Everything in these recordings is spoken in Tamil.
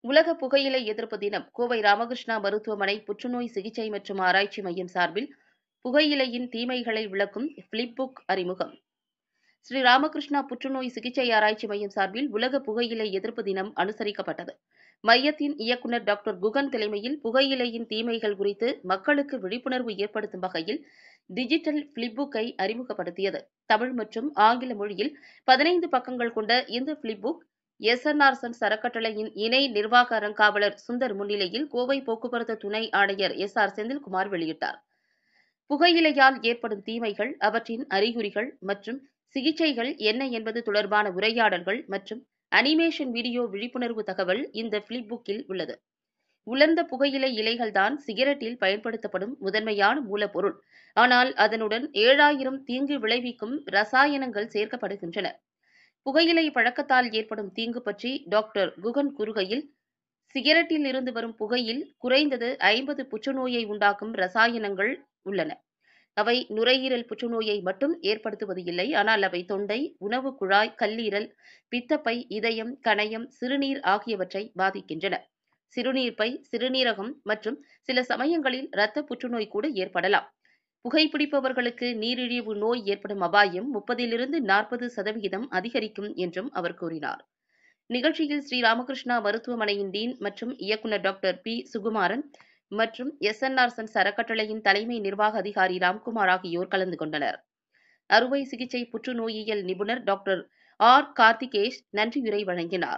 உலக புகையிலை எதிர்ப்பு தினம் கோவை ராமகிருஷ்ணா மருத்துவமனை புற்றுநோய் சிகிச்சை மற்றும் ஆராய்ச்சி மையம் சார்பில் புகையிலையின் தீமைகளை விளக்கும் பிளிப் புக் அறிமுகம் ஸ்ரீ ராமகிருஷ்ணா புற்றுநோய் சிகிச்சை ஆராய்ச்சி மையம் சார்பில் உலக புகையிலை எதிர்ப்பு தினம் அனுசரிக்கப்பட்டது மையத்தின் இயக்குநர் டாக்டர் குகன் தலைமையில் புகையிலையின் தீமைகள் குறித்து மக்களுக்கு விழிப்புணர்வு ஏற்படுத்தும் வகையில் டிஜிட்டல் பிளிப்புக்கை அறிமுகப்படுத்தியது தமிழ் மற்றும் ஆங்கில மொழியில் பதினைந்து பக்கங்கள் கொண்ட இந்த பிளிப்புக் எஸ்என்ஆர் சன்ஸ் அறக்கட்டளையின் இணை நிர்வாக அறங்காவலர் சுந்தர் முன்னிலையில் கோவை போக்குவரத்து துணை ஆணையர் எஸ் ஆர் செந்தில்குமார் வெளியிட்டார் புகையிலையால் ஏற்படும் தீமைகள் அவற்றின் அறிகுறிகள் மற்றும் சிகிச்சைகள் என்ன என்பது தொடர்பான உரையாடல்கள் மற்றும் அனிமேஷன் வீடியோ விழிப்புணர்வு தகவல் இந்த பிளிப்புக்கில் உள்ளது உலர்ந்த புகையிலை இலைகள்தான் சிகரெட்டில் பயன்படுத்தப்படும் முதன்மையான மூலப்பொருள் ஆனால் அதனுடன் ஏழாயிரம் தீங்கு விளைவிக்கும் ரசாயனங்கள் சேர்க்கப்படுகின்றன புகையிலை பழக்கத்தால் ஏற்படும் தீங்கு பற்றி டாக்டர் குகன் கூறுகையில் சிகரெட்டில் இருந்து வரும் புகையில் குறைந்தது ஐம்பது புற்றுநோயை உண்டாக்கும் ரசாயனங்கள் உள்ளன அவை நுரையீரல் புற்றுநோயை மட்டும் ஏற்படுத்துவது இல்லை ஆனால் அவை தொண்டை உணவு குழாய் கல்லீரல் பித்தப்பை இதயம் கணையம் சிறுநீர் ஆகியவற்றை பாதிக்கின்றன சிறுநீர்ப்பை சிறுநீரகம் மற்றும் சில சமயங்களில் இரத்த புற்றுநோய் கூட ஏற்படலாம் புகைப்பிடிப்பவர்களுக்கு நீரிழிவு நோய் ஏற்படும் அபாயம் முப்பதிலிருந்து நாற்பது சதவிகிதம் அதிகரிக்கும் என்றும் அவர் கூறினார் நிகழ்ச்சியில் ஸ்ரீ ராமகிருஷ்ணா மருத்துவமனையின் டீன் மற்றும் இயக்குநர் டாக்டர் பி சுகுமாரன் மற்றும் எஸ்என்ஆர் சன்ஸ் அறக்கட்டளையின் தலைமை நிர்வாக அதிகாரி ராம்குமார் ஆகியோர் கலந்து கொண்டனர் அறுவை சிகிச்சை புற்றுநோயியல் நிபுணர் டாக்டர் ஆர் கார்த்திகேஷ் நன்றியுரை வழங்கினார்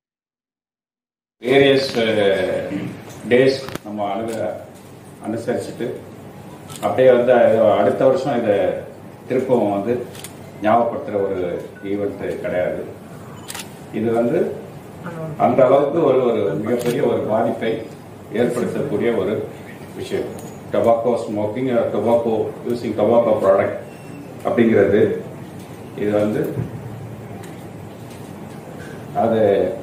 வேரியஸ் டேஸ் நம்ம அணுக அனுசரிச்சுட்டு அப்படியே வந்து அது அடுத்த வருஷம் இதை திருப்பம் வந்து ஞாபகப்படுத்துகிற ஒரு ஈவெண்ட் கிடையாது இது வந்து அந்த அளவுக்கு ஒரு ஒரு மிகப்பெரிய ஒரு பாதிப்பை ஏற்படுத்தக்கூடிய ஒரு விஷயம் tobacco smoking tobacco using tobacco product அப்படிங்கிறது இது வந்து அது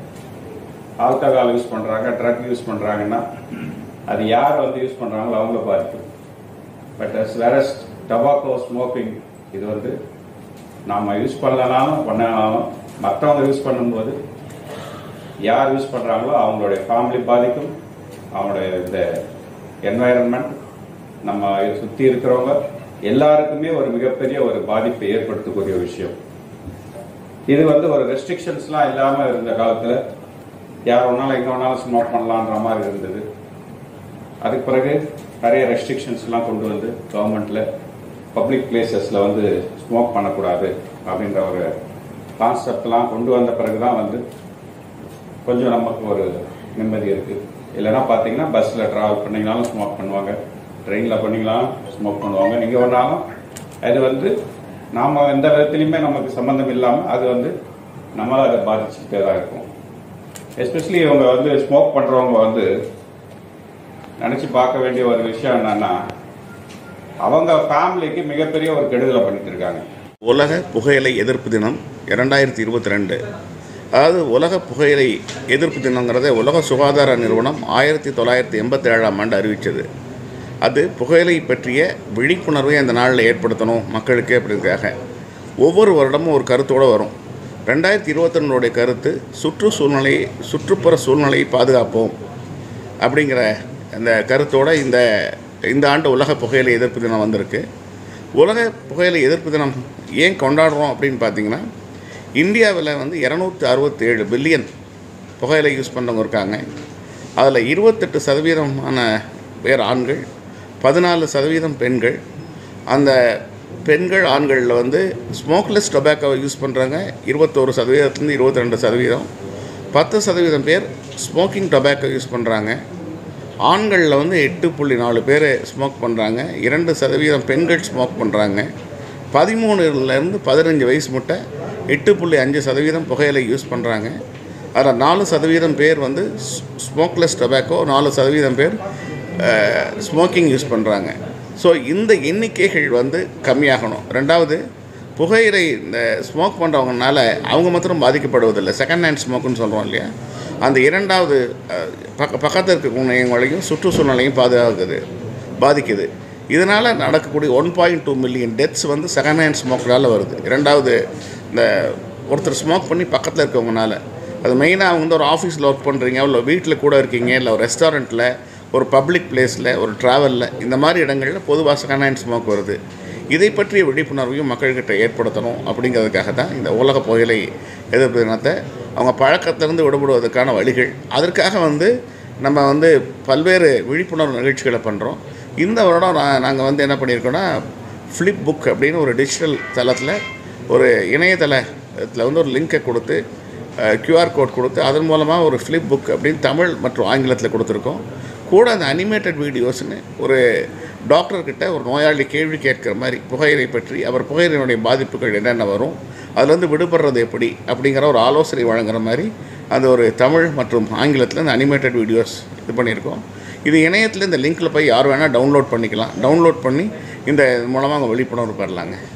ஆல்கஹால் யூஸ் பண்ணுறாங்க ட்ரக் யூஸ் பண்ணுறாங்கன்னா அது யார் வந்து யூஸ் பண்ணுறாங்களோ அவங்கள பாதிக்கும் பட் அஸ் வேற டொபாக்கோ ஸ்மோக்கிங் இது வந்து நாம் யூஸ் பண்ணலனாலும் பண்ணனாலும் மற்றவங்க யூஸ் பண்ணும்போது யார் யூஸ் பண்ணுறாங்களோ அவங்களுடைய ஃபேமிலி பாதிக்கும் அவங்களுடைய இந்த என்வாயரன்மெண்ட் நம்ம சுற்றி இருக்கிறவங்க எல்லாருக்குமே ஒரு மிகப்பெரிய ஒரு பாதிப்பை ஏற்படுத்தக்கூடிய விஷயம் இது வந்து ஒரு ரெஸ்ட்ரிக்ஷன்ஸ்லாம் இல்லாமல் இருந்த காலத்தில் யார் வேணாலும் எங்கே வேணாலும் ஸ்மோக் பண்ணலான்ற மாதிரி இருந்தது அதுக்கு பிறகு நிறைய ரெஸ்ட்ரிக்ஷன்ஸ்லாம் கொண்டு வந்து கவர்மெண்ட்டில் பப்ளிக் பிளேசஸில் வந்து ஸ்மோக் பண்ணக்கூடாது அப்படின்ற ஒரு கான்செப்ட்லாம் கொண்டு வந்த பிறகு தான் வந்து கொஞ்சம் நமக்கு ஒரு நிம்மதி இருக்குது இல்லைன்னா பார்த்தீங்கன்னா பஸ்ஸில் ட்ராவல் பண்ணிங்கனாலும் ஸ்மோக் பண்ணுவாங்க ட்ரெயினில் பண்ணிங்கனாலும் ஸ்மோக் பண்ணுவாங்க நீங்கள் வேணாலும் அது வந்து நாம் எந்த விதத்துலையுமே நமக்கு சம்மந்தம் இல்லாமல் அது வந்து நம்மளால் அதை பாதிச்சுக்கிட்டே தான் இருக்கும் எஸ்பெஷலி இவங்க வந்து ஸ்மோக் பண்ணுறவங்க வந்து நினச்சி பார்க்க வேண்டிய ஒரு விஷயம் என்னன்னா அவங்க ஃபேமிலிக்கு மிகப்பெரிய ஒரு கெடுதலை பண்ணிட்டு இருக்காங்க உலக புகையிலை எதிர்ப்பு தினம் இரண்டாயிரத்தி இருபத்தி ரெண்டு அதாவது உலக புகையிலை எதிர்ப்பு தினங்கிறத உலக சுகாதார நிறுவனம் ஆயிரத்தி தொள்ளாயிரத்தி எண்பத்தி ஏழாம் ஆண்டு அறிவித்தது அது புகையிலை பற்றிய விழிப்புணர்வை அந்த நாளில் ஏற்படுத்தணும் மக்களுக்கு அப்படிங்கிறதுக்காக ஒவ்வொரு வருடமும் ஒரு கருத்தோடு வரும் ரெண்டாயிரத்தி இருபத்தொன்னுடைய கருத்து சுற்றுச்சூழ்நிலை சுற்றுப்புற சூழ்நிலையை பாதுகாப்போம் அப்படிங்கிற அந்த கருத்தோடு இந்த இந்த ஆண்டு உலக புகையிலை எதிர்ப்பு தினம் வந்திருக்கு உலக புகையிலை எதிர்ப்பு தினம் ஏன் கொண்டாடுறோம் அப்படின்னு பார்த்தீங்கன்னா இந்தியாவில் வந்து இரநூத்தி அறுபத்தேழு பில்லியன் புகையிலை யூஸ் பண்ணுறவங்க இருக்காங்க அதில் இருபத்தெட்டு சதவீதமான பேர் ஆண்கள் பதினாலு சதவீதம் பெண்கள் அந்த பெண்கள் ஆண்களில் வந்து ஸ்மோக்லெஸ் டொபாக்கோவை யூஸ் பண்ணுறாங்க இருபத்தோரு சதவீதத்துலேருந்து இருபத்தி ரெண்டு சதவீதம் பத்து சதவீதம் பேர் ஸ்மோக்கிங் டொபாக்கோ யூஸ் பண்ணுறாங்க ஆண்களில் வந்து எட்டு புள்ளி நாலு பேர் ஸ்மோக் பண்ணுறாங்க இரண்டு சதவீதம் பெண்கள் ஸ்மோக் பண்ணுறாங்க பதிமூணுலேருந்து பதினஞ்சு வயசு முட்டை எட்டு புள்ளி அஞ்சு சதவீதம் புகையிலை யூஸ் பண்ணுறாங்க அதில் நாலு சதவீதம் பேர் வந்து ஸ்மோக்லெஸ் டொபாக்கோ நாலு சதவீதம் பேர் ஸ்மோக்கிங் யூஸ் பண்ணுறாங்க ஸோ இந்த எண்ணிக்கைகள் வந்து கம்மியாகணும் ரெண்டாவது புகையிலை இந்த ஸ்மோக் பண்ணுறவங்கனால அவங்க மாத்திரம் பாதிக்கப்படுவதில்லை செகண்ட் ஹேண்ட் ஸ்மோக்குன்னு சொல்கிறோம் இல்லையா அந்த இரண்டாவது அஹ், பக்க பக்கத்தில் இருக்கக்கூடியவங்களையும் சுற்றுச்சூழ்நிலையும் பாதுகாக்குது பாதிக்குது இதனால் நடக்கக்கூடிய one point two million deaths வந்து செகண்ட் ஹேண்ட் ஸ்மோக்கரால் வருது இரண்டாவது இந்த ஒருத்தர் ஸ்மோக் பண்ணி பக்கத்தில் இருக்கவங்கனால அது மெயினாக அவங்க வந்து ஒரு ஆஃபீஸில் ஒர்க் பண்ணுறீங்க இல்லை வீட்டில் கூட இருக்கீங்க இல்லை ஒரு ரெஸ்டாரண்ட்டில் ஒரு பப்ளிக் பிளேஸில் ஒரு ட்ராவலில் இந்த மாதிரி இடங்களில் பொதுவாக செகண்ட் ஹேண்ட் ஸ்மோக் வருது இதை பற்றிய விழிப்புணர்வையும் மக்கள்கிட்ட ஏற்படுத்தணும் அப்படிங்கிறதுக்காக தான் இந்த உலக புகையிலை எதிர்ப்பு தினத்தை அவங்க பழக்கத்திலிருந்து விடுபடுவதற்கான வழிகள் அதற்காக வந்து நம்ம வந்து பல்வேறு விழிப்புணர்வு நிகழ்ச்சிகளை பண்ணுறோம் இந்த வருடம் நான் நாங்கள் வந்து என்ன பண்ணியிருக்கோன்னா ஃப்ளிப் புக் அப்படின்னு ஒரு டிஜிட்டல் தளத்தில் ஒரு இணையதளத்தில் வந்து ஒரு லிங்கை கொடுத்து கியூஆர் கோட் கொடுத்து அதன் மூலமாக ஒரு ஃப்ளிப் புக் அப்படின்னு தமிழ் மற்றும் ஆங்கிலத்தில் கொடுத்துருக்கோம் கூட அந்த அனிமேட்டட் வீடியோஸ்னு ஒரு டாக்டர்கிட்ட ஒரு நோயாளி கேள்வி கேட்குற மாதிரி புகையிலை பற்றி அவர் புகையிலையினுடைய பாதிப்புகள் என்னென்ன வரும் அதுலேருந்து விடுபடுறது எப்படி அப்படிங்கிற ஒரு ஆலோசனை வழங்குற மாதிரி அந்த ஒரு தமிழ் மற்றும் ஆங்கிலத்தில் இந்த அனிமேட்டட் வீடியோஸ் இது பண்ணியிருக்கோம் இது இணையத்தில் இந்த லிங்க்கில் போய் யார் வேணால் டவுன்லோட் பண்ணிக்கலாம் டவுன்லோட் பண்ணி இந்த மூலமாக அவங்க விழிப்புணர்வு பெறலாங்க